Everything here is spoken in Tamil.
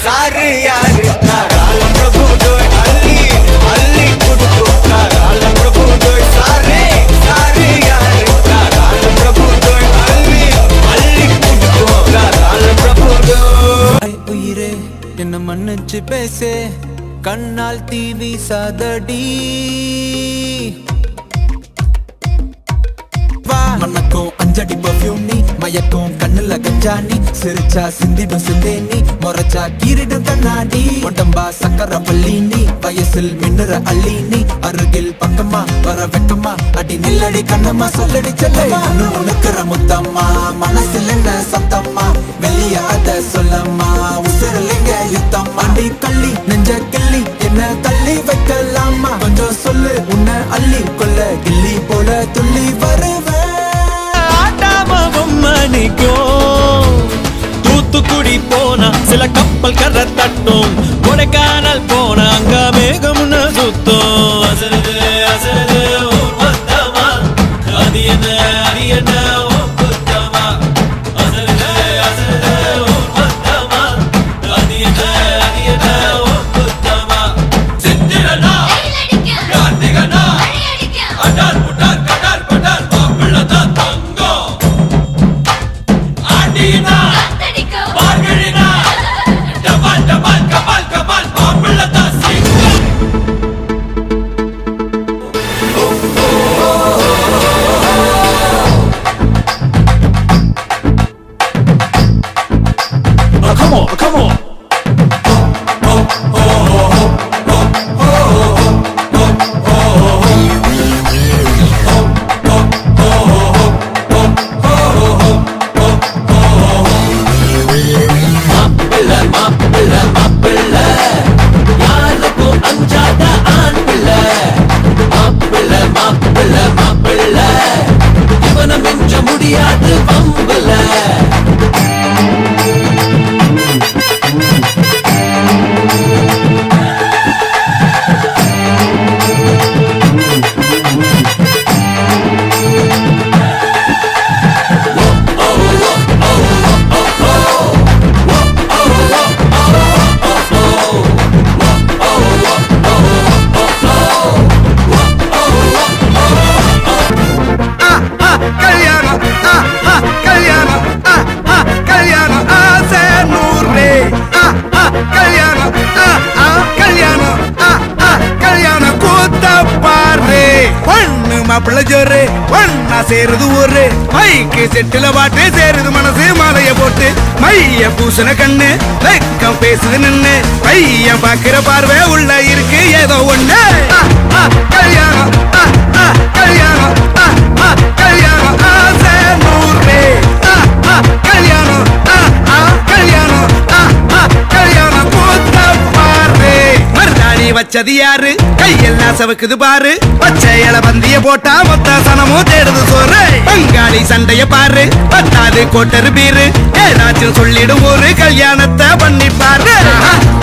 சாரு யாரு தாராள பிரபு டோய் அள்ளி அள்ளி குடுக்கும் தாராள பிரபு டோய் சாரு சாரு யாரு தாராள பிரபு டோய் அள்ளி அள்ளி குடுக்கும் தாராள பிரபு டோய் உயிரே என்ன மன்னிச்சு பேசே கண்ணால் தீவி சாதடி மணக்கும் அஞ்சடி பர்ஃபியூம் நீ மயக்கும் கண்ணுல கஞ்சா நீ சிரிச்சா சிந்திடும் சிந்தே நீ முறைச்சா கீரிடும் கண்ணாடி உடம்பா சக்கர பள்ளி நீ வயசில் மின்னுற அள்ளி நீ அருகில் பக்கமா வர வெக்கமா அடி நில்லடி கண்ணம்மா சொல்லடி செல்லமா உனக்குற முத்தம்மா மனசில் என்ன சத்தம்மா வெளிய அத சொல்லம்மா உசிரலிங்க யுத்தம் அடி கள்ளி நெஞ்ச கிள்ளி என்ன தள்ளி வைக்கலாமா கொஞ்சம் சொல்லு உன்னை அள்ளி கொள்ள கிள்ளி போல துள்ளி வருவேன் ஆட்டாமவும் மணிக்கும் தூத்துக்குடி போனா சில கப்பல் கரை தட்டும் கொடைக்கானல் போனா அங்க மேகம்னு சுத்தும் அசருது அசருது ஊர் மொத்தமா அது என்ன அது என்ன உன் குத்தமா அசருது அசருது ஊர் மொத்தமா அது என்ன அது என்ன உன் குத்தமா சித்திரனா கார்த்திகனா அடார் புட்டார் கடார் படார் மாப்பிள்ளை தான் தங்கம் ஆண்டினா மார்கழினா டபால் டபால் கபால் கபால் மாப்பிள்ளை தான் சிங்கம் Oh, come on, come on. மாப்பிள்ளை மாப்பிள்ளை மாப்பிள்ளை யாருக்கும் அஞ்சாத ஆண் பிள்ளை மாப்பிள்ளை மாப்பிள்ளை மாப்பிள்ளை இவனை மிஞ்ச முடியாது பம்புல கல்யாணம் ஆ, ஆ, கல்யாணம் ஆ, ஆ, கல்யாணம் ஆசை நூறு ஆ, ஆ, கல்யாணம் ஆ, ஆ, கல்யாணம் ஆ, ஆ, கல்யாணம் கூத்த பாரு பொண்ணு மாப்பிள்ள ஜோரு ஒன்னா சேருது ஊரு மைக்கு செட்டுல பாட்டு சேருது மனசு மாலைய போட்டு மைய பூசண கண்ணு வெக்கம் பேசுது நின்னு பையன் பாக்குற பார்வை உள்ள இருக்கு ஏதோ ஒண்ணு ஆ, ஆ, கல்யாணம் ஆ, ஆ, கல்யாணம் ஆ, ஆ, கல்யாணம் ஆசை நூறு ஆ, ஆ, கல்யாணம் ஆ, ஆ, கல்யாணம் ஆ, ஆ, கல்யாணம் கூத்த பாரு மருதாணி வச்சது யாரு கையெல்லாம் சவுக்குது பாரு பச்சை இல பந்திய போட்டா மொத்த சனமும் தேடுது சோறு பங்காளி சண்டைய பாரு பத்தாது கோட்டரு பீரு ஏதாச்சும் சொல்லிடும் ஒரு கல்யாணத்தை பண்ணி பாரு ஆஹா,